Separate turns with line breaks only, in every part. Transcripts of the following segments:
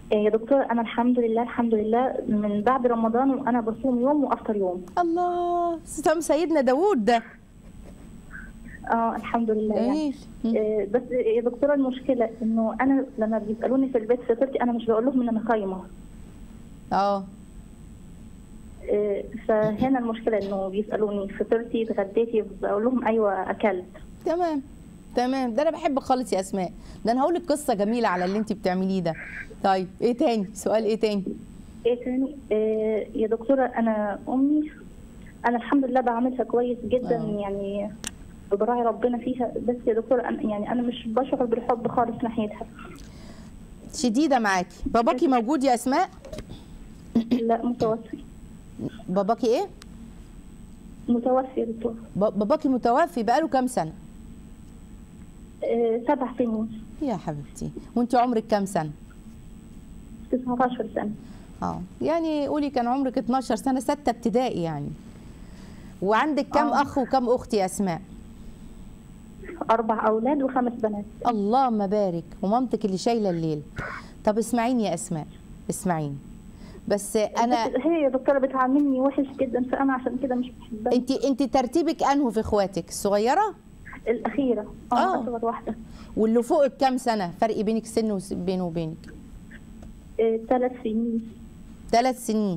يا دكتور انا الحمد لله الحمد لله من بعد رمضان وانا بصوم يوم وافطر يوم
الله صيام سيدنا داوود ده
اه الحمد لله يعني.
جميل مم.
آه، بس يا دكتوره المشكله انه انا لما بيسالوني في البيت فطرتي انا مش بقول لهم ان انا صايمه
اه
آه، فهنا المشكله انه بيسالوني فطرتي اتغديتي بقول لهم ايوه اكلت
تمام تمام ده انا بحب خالص يا اسماء ده انا هقول لك قصه جميله على اللي انت بتعمليه ده طيب ايه تاني سؤال ايه تاني
ايه تاني آه، يا دكتوره انا امي انا الحمد لله بعملها كويس جدا
آه.
يعني براعي ربنا فيها بس يا دكتوره أنا يعني انا مش بشعر بالحب خالص ناحيتها
شديده معاكي باباكي موجود يا اسماء
لا متوفي
باباكي ايه
متوفي يا دكتور
ب- باباكي متوفي بقاله كام سنه
آه، سبع سنين
يا حبيبتي وانت عمرك كام سنه
19 سنه
اه يعني قولي كان عمرك 12 سنه سته ابتدائي يعني وعندك كام
آه.
اخ وكام اخت يا اسماء
اربع اولاد وخمس بنات
اللهم بارك ومامتك اللي شايله الليل طب اسمعيني يا اسماء اسمعيني بس انا
بس هي يا دكتوره بتعاملني وحش جدا فانا عشان كده مش بحبها
انت انت ترتيبك انه في اخواتك الصغيره
الاخيره
آه.
اه اصغر واحده
واللي فوقك كام سنه فرق بينك سن وس- بينه وبينك
ثلاث سنين
ثلاث سنين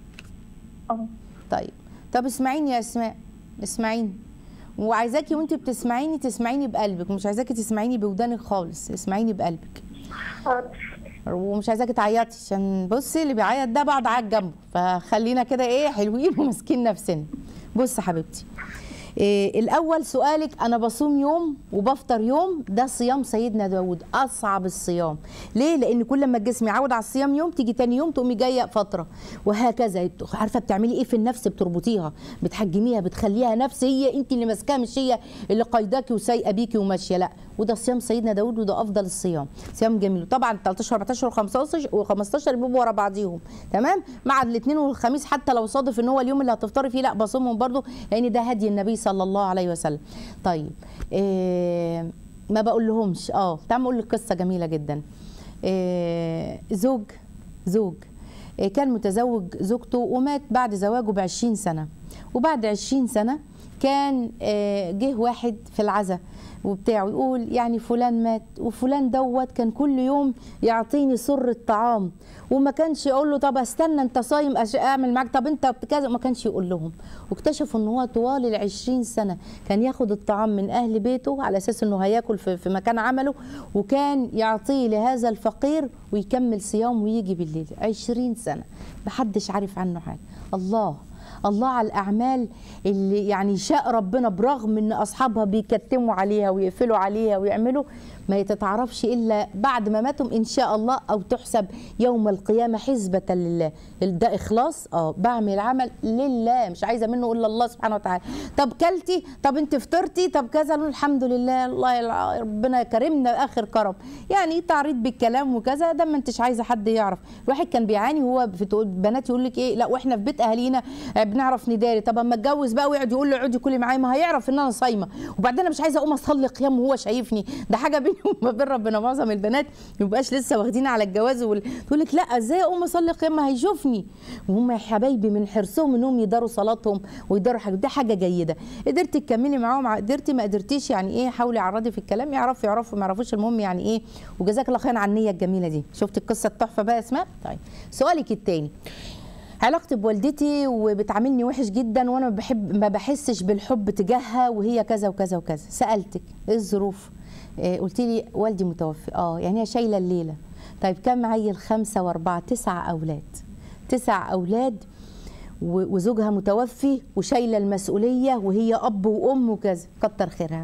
اه
طيب طب اسمعيني يا اسماء اسمعيني وعايزاكي وانت بتسمعيني تسمعيني بقلبك مش عايزاكي تسمعيني بودانك خالص اسمعيني بقلبك
حاضر.
ومش عايزاكي تعيطي عشان بصي اللي بيعيط ده بقعد اعيط جنبه فخلينا كده ايه حلوين وماسكين نفسنا بص يا حبيبتي إيه الاول سؤالك انا بصوم يوم وبفطر يوم ده صيام سيدنا داود اصعب الصيام ليه لان كل ما الجسم يعود على الصيام يوم تيجي تاني يوم تقومي جايه فتره وهكذا عارفه بتعملي ايه في النفس بتربطيها بتحجميها بتخليها نفس هي انت اللي ماسكاها مش هي اللي قايداكي وسايقه بيكي وماشيه لا وده صيام سيدنا داود وده افضل الصيام صيام جميل طبعا 13 14 و15 و15 بيبقوا ورا بعضيهم تمام مع الاثنين والخميس حتى لو صادف ان هو اليوم اللي هتفطري فيه لا بصومهم برضو لان ده هدي النبي صلى الله عليه وسلم طيب إيه ما بقول لهمش اه تعال اقول لك قصه جميله جدا إيه زوج زوج إيه كان متزوج زوجته ومات بعد زواجه ب 20 سنه وبعد 20 سنه كان آه، جه واحد في العزا وبتاعه يقول يعني فلان مات وفلان دوت كان كل يوم يعطيني سر الطعام وما كانش يقول له طب استنى انت صايم أش- اعمل معاك طب انت كذا ما كانش يقول لهم واكتشفوا ان هو طوال ال 20 سنه كان ياخد الطعام من اهل بيته على اساس انه هياكل في, في مكان عمله وكان يعطيه لهذا الفقير ويكمل صيام ويجي بالليل 20 سنه محدش عارف عنه حاجه الله الله على الاعمال اللي يعني شاء ربنا برغم ان اصحابها بيكتموا عليها ويقفلوا عليها ويعملوا ما تتعرفش الا بعد ما ماتوا ان شاء الله او تحسب يوم القيامه حسبه لله ده اخلاص اه بعمل عمل لله مش عايزه منه الا الله سبحانه وتعالى طب كلتي طب انت فطرتي طب كذا نقول الحمد لله الله يلع- ربنا كرمنا اخر كرم يعني تعريض بالكلام وكذا ده ما انتش عايزه حد يعرف الواحد كان بيعاني وهو في تقول- بنات يقول لك ايه لا واحنا في بيت اهالينا آه، بنعرف نداري طب اما اتجوز بقى ويقعد يقول له اقعدي كلي معايا ما هيعرف ان انا صايمه وبعدين انا مش عايزه اقوم اصلي قيام وهو شايفني ده حاجه بيني وما بين ربنا معظم البنات ما بيبقاش لسه واخدين على الجواز وال... تقول لك لا ازاي اقوم اصلي قيام ما هيشوفني وهم يا حبايبي من حرصهم انهم يداروا صلاتهم ويداروا حاجه دي حاجه جيده قدرتي تكملي معاهم ع- قدرتي ما قدرتيش يعني ايه حاولي عرضي في الكلام يعرفوا يعرفوا ما يعرفوش المهم يعني ايه وجزاك الله خير على النيه الجميله دي شفت القصه التحفه بقى يا اسماء طيب سؤالك التاني علاقتي بوالدتي وبتعاملني وحش جدا وانا ما بحب ما بحسش بالحب تجاهها وهي كذا وكذا وكذا سالتك ايه الظروف إيه قلت لي والدي متوفي اه يعني هي شايله الليله طيب كم عيل خمسه واربعه تسع اولاد تسع اولاد و- وزوجها متوفي وشايله المسؤوليه وهي اب وام وكذا كتر خيرها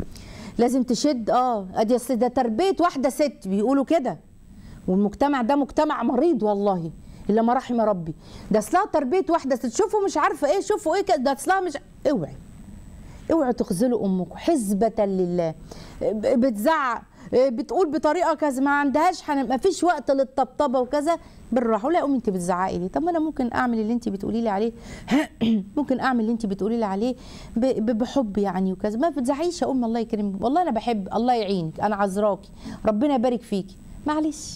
لازم تشد اه ادي أصل ده تربيه واحده ست بيقولوا كده والمجتمع ده مجتمع مريض والله الا ما رحم ربي ده اصلها تربيه واحده ست شوفوا مش عارفه ايه شوفوا ايه كده ده اصلها مش اوعي اوعوا تخذلوا امكم حسبة لله ب- بتزعق بتقول بطريقه كذا ما عندهاش حن... ما فيش وقت للطبطبه وكذا بالراحه ولا امي انت بتزعقي لي طب ما انا ممكن اعمل اللي انت بتقولي لي عليه ممكن اعمل اللي انت بتقولي لي عليه ب... ب- بحب يعني وكذا ما بتزعقيش يا ام الله يكرمك والله انا بحب الله يعينك انا عذراكي ربنا يبارك فيكي معلش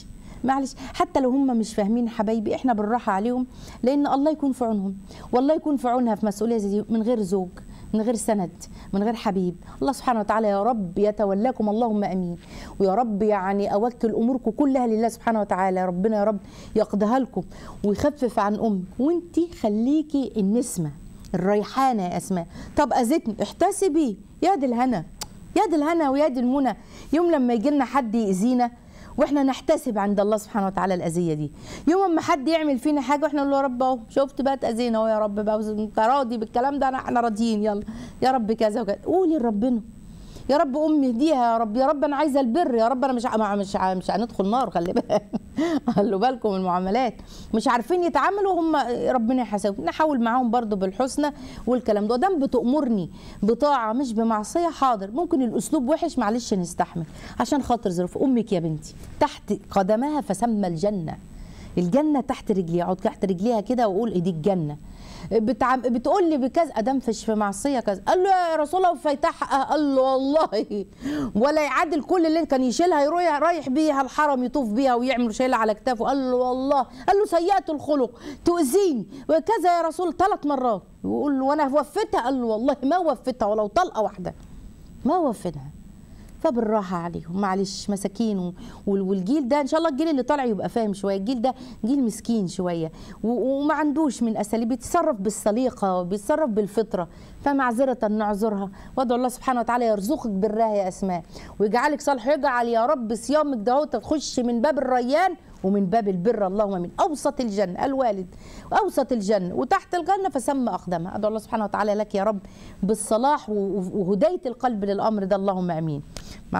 معلش حتى لو هم مش فاهمين حبايبي احنا بالراحه عليهم لان الله يكون في عونهم والله يكون في عونها في مسؤوليه زي دي من غير زوج من غير سند من غير حبيب الله سبحانه وتعالى يا رب يتولاكم اللهم امين ويا رب يعني اوكل اموركم كلها لله سبحانه وتعالى ربنا يا رب يقضيها لكم ويخفف عن امك وانت خليكي النسمه الريحانه يا اسماء طب اذتني احتسبي يا دي الهنا يا دي الهنا ويا دي المنى يوم لما يجي لنا حد يأذينا واحنا نحتسب عند الله سبحانه وتعالى الاذيه دي يوم ما حد يعمل فينا حاجه واحنا نقول له يا رب اهو شفت بقى اتاذينا اهو يا رب بقى انت راضي بالكلام ده انا احنا راضيين يلا يا رب كذا وكذا قولي لربنا يا رب امي اهديها يا رب يا رب انا عايزه البر يا رب انا مش ع- مش ع- مش هندخل نار خلي بالك خلوا بالكم من المعاملات مش عارفين يتعاملوا هم ربنا يحاسبهم نحاول معاهم برضو بالحسنى والكلام ده دام بتامرني بطاعه مش بمعصيه حاضر ممكن الاسلوب وحش معلش نستحمل عشان خاطر ظروف امك يا بنتي تحت قدمها فسمى الجنه الجنه تحت رجليها اقعد تحت رجليها كده واقول ايه دي الجنه بتعم... بتقول لي بكذا ادم فيش في معصيه كذا قال له يا رسول الله فيتحقق قال له والله ولا يعادل كل اللي كان يشيلها يروح رايح بيها الحرم يطوف بيها ويعمل شايلها على كتافه قال له والله قال له سيئه الخلق تؤذيني وكذا يا رسول ثلاث مرات ويقول له وانا وفتها قال له والله ما وفتها ولو طلقه واحده ما وفتها فبالراحه عليهم معلش مساكين و- وال- والجيل ده ان شاء الله الجيل اللي طالع يبقى فاهم شويه الجيل ده جيل مسكين شويه و- وما عندوش من اساليب بيتصرف بالسليقه وبيتصرف بالفطره فمعذره نعذرها وادعو الله سبحانه وتعالى يرزقك برها يا اسماء ويجعلك صالح يجعل يا رب صيامك ده هو تخش من باب الريان ومن باب البر اللهم من اوسط الجنه الوالد اوسط الجنه وتحت الجنه فسمى اقدامها ادعو الله سبحانه وتعالى لك يا رب بالصلاح و- وهدايه القلب للامر ده اللهم امين